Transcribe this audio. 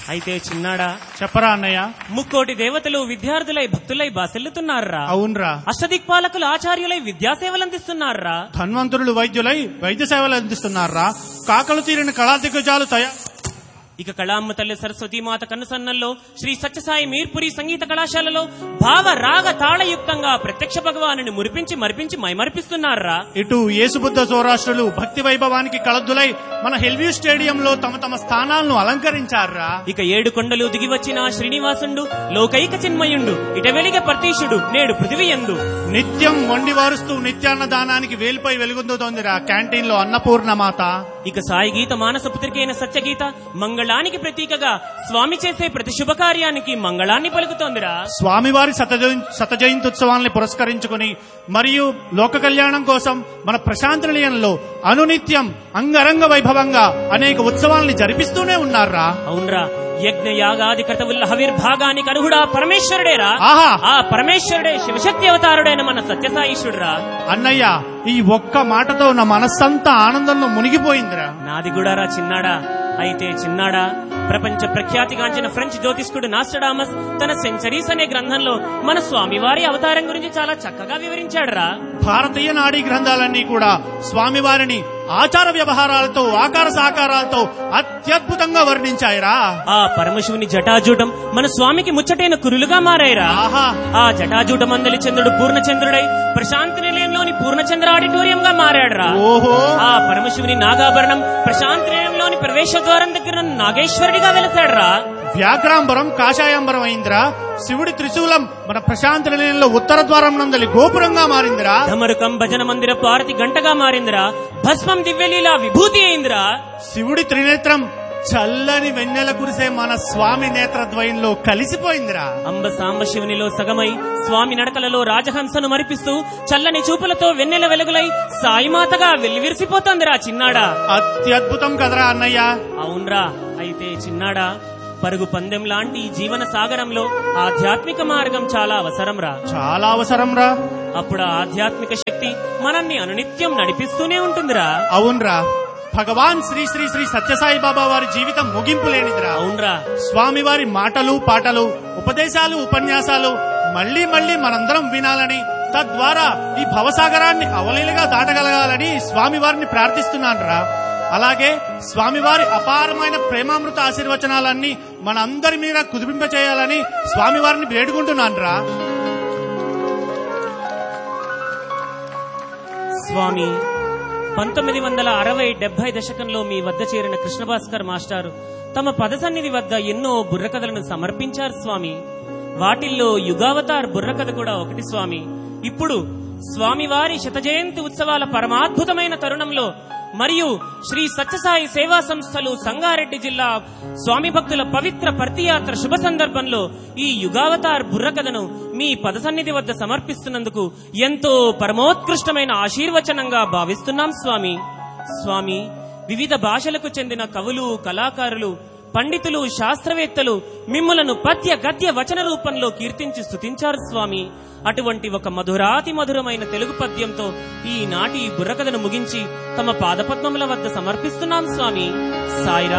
అయితే చిన్నాడా చెప్పరా అన్నయ్య ముక్కోటి దేవతలు విద్యార్థులై భక్తులై బాసెల్లుతున్నారా అవునరా అష్టదిక్పాలకులు ఆచార్యులై విద్యాసేవలు అందిస్తున్నారా ధన్వంతులు వైద్యులై వైద్య సేవలు అందిస్తున్నారా కాకలు తీరిన కళా దిగ్గజాలు తయా ఇక కళామ్మ తల్లి సరస్వతి మాత కన్నుసన్నల్లో శ్రీ సత్యసాయి మీర్పురి సంగీత కళాశాలలో భావ రాగ తాళయుక్తంగా ప్రత్యక్ష భగవాను మురిపించి మరిపించి మైమరిపిస్తున్నారా ఇటు యేసుబుద్ధ సౌరాష్ట్రులు భక్తి వైభవానికి కళద్దులై మన హెల్వ్యూ స్టేడియంలో తమ తమ స్థానాలను అలంకరించారా ఇక ఏడు కొండలు దిగి వచ్చిన శ్రీనివాసుండు లోకైక చిన్మయుండు ఇటవెలిగ పర్తీషుడు నేడు పృథివీ ఎందు నిత్యం వండి వారుస్తూ నిత్యాన్న దానానికి వేలుపై వెలుగొందుతోందిరా క్యాంటీన్ లో అన్నపూర్ణ మాత ఇక సాయి గీత మానస పుత్రికైన సత్యగీత మంగళానికి ప్రతీకగా స్వామి చేసే ప్రతి శుభకార్యానికి మంగళాన్ని పలుకుతోందిరా స్వామివారి శతజయం శత జయంత్యుత్సవాల్ని పురస్కరించుకుని మరియు లోక కళ్యాణం కోసం మన ప్రశాంత నిలయంలో అనునిత్యం అంగరంగ వైభవంగా అనేక ఉత్సవాల్ని జరిపిస్తూనే ఉన్నారా అవునరా యజ్ఞ యాగాది కర్తవుల హవిర్భాగానికి అర్హుడా పరమేశ్వరుడేరా ఆహా ఆ పరమేశ్వరుడే శివశక్తి అవతారుడైన మన సత్యసాయిషుడురా అన్నయ్య ఈ ఒక్క మాటతో నా మనస్సంతా ఆనందంలో మునిగిపోయిందిరా నాది కూడా రా చిన్నాడా అయితే చిన్నాడా ప్రపంచ ప్రఖ్యాతిగాంచిన ఫ్రెంచ్ జ్యోతిష్కుడు నాస్టడామస్ తన సెంచరీస్ అనే గ్రంథంలో మన స్వామివారి అవతారం గురించి చాలా చక్కగా వివరించాడురా భారతీయ నాడీ గ్రంథాలన్నీ కూడా స్వామివారిని ఆచార వ్యవహారాలతో ఆకార సాకారాలతో అత్యద్భుతంగా వర్ణించాయిరా ఆ పరమశివుని జటాజూటం మన స్వామికి ముచ్చటైన కురులుగా మారాయిరా ఆహా ఆ జటాజూట మందలి చంద్రుడు పూర్ణచంద్రుడై ప్రశాంతి నిలయంలోని పూర్ణచంద్ర ఆడిటోరియం గా మారాడురా ఓహో ఆ పరమశివుని నాగాభరణం ప్రశాంతి నిలయంలోని ప్రవేశ ద్వారం దగ్గర ఉన్న నాగేశ్వరుడిగా వెలసాడురా వ్యాఘ్రాంబరం కాషాయాంబరం అయిందిరా శివుడి త్రిశూలం మన ప్రశాంత నిలయంలో ఉత్తర ద్వారం నందలి గోపురంగా మారిందిరా ధమరుకం భజన మందిర పారతి గంటగా మారిందిరా భస్మం దివ్యలీలా విభూతి అయిందిరా శివుడి త్రినేత్రం చల్లని వెన్నెల కురిసే మన స్వామి నేత్రద్వయంలో కలిసిపోయిందిరా అంబ సాంబ శివునిలో సగమై స్వామి నడకలలో రాజహంసను మరిపిస్తూ చల్లని చూపులతో వెన్నెల వెలుగులై సాయిమాతగా వెల్లివిరిసిపోతోందిరా చిన్నాడా అత్యద్భుతం కదరా అన్నయ్య అవునరా అయితే చిన్నాడా పరుగు పందెం లాంటి ఈ జీవన సాగరంలో ఆధ్యాత్మిక మార్గం చాలా అవసరంరా చాలా అవసరం రా అప్పుడు ఆ ఆధ్యాత్మిక శక్తి మనల్ని అనునిత్యం నడిపిస్తూనే ఉంటుందిరా అవునరా భగవాన్ శ్రీ శ్రీ శ్రీ సత్యసాయి బాబా వారి జీవితం ముగింపు లేనిదిరా అవునరా స్వామివారి మాటలు పాటలు ఉపదేశాలు ఉపన్యాసాలు మళ్ళీ మళ్ళీ మనందరం వినాలని తద్వారా ఈ భవసాగరాన్ని అవలీలగా దాటగలగాలని స్వామివారిని ప్రార్థిస్తున్నానురా అలాగే స్వామివారి అపారమైన ప్రేమామృత ఆశీర్వచనాలన్నీ మనందరి మీద కుదిరింపచేయాలని స్వామివారిని వేడుకుంటున్నానురా స్వామి పంతొమ్మిది వందల అరవై డెబ్బై దశకంలో మీ వద్ద చేరిన కృష్ణభాస్కర్ మాస్టారు తమ పద సన్నిధి వద్ద ఎన్నో బుర్రకథలను సమర్పించారు స్వామి వాటిల్లో యుగావతార్ బుర్రకథ కూడా ఒకటి స్వామి ఇప్పుడు స్వామివారి శత జయంతి ఉత్సవాల పరమాద్భుతమైన తరుణంలో మరియు శ్రీ సత్యసాయి సేవా సంస్థలు సంగారెడ్డి జిల్లా స్వామి భక్తుల పవిత్ర పర్తియాత్ర శుభ సందర్భంలో ఈ యుగావతార్ బుర్రకథను మీ పదసన్నిధి వద్ద సమర్పిస్తున్నందుకు ఎంతో పరమోత్కృష్టమైన ఆశీర్వచనంగా భావిస్తున్నాం స్వామి స్వామి వివిధ భాషలకు చెందిన కవులు కళాకారులు పండితులు శాస్త్రవేత్తలు మిమ్ములను పద్య గద్య వచన రూపంలో కీర్తించి స్తుతించారు స్వామి అటువంటి ఒక మధురాతి మధురమైన తెలుగు పద్యంతో ఈనాటి ఈ బుర్రకథను ముగించి తమ పాదపద్మముల వద్ద సమర్పిస్తున్నాం స్వామి సాయిరా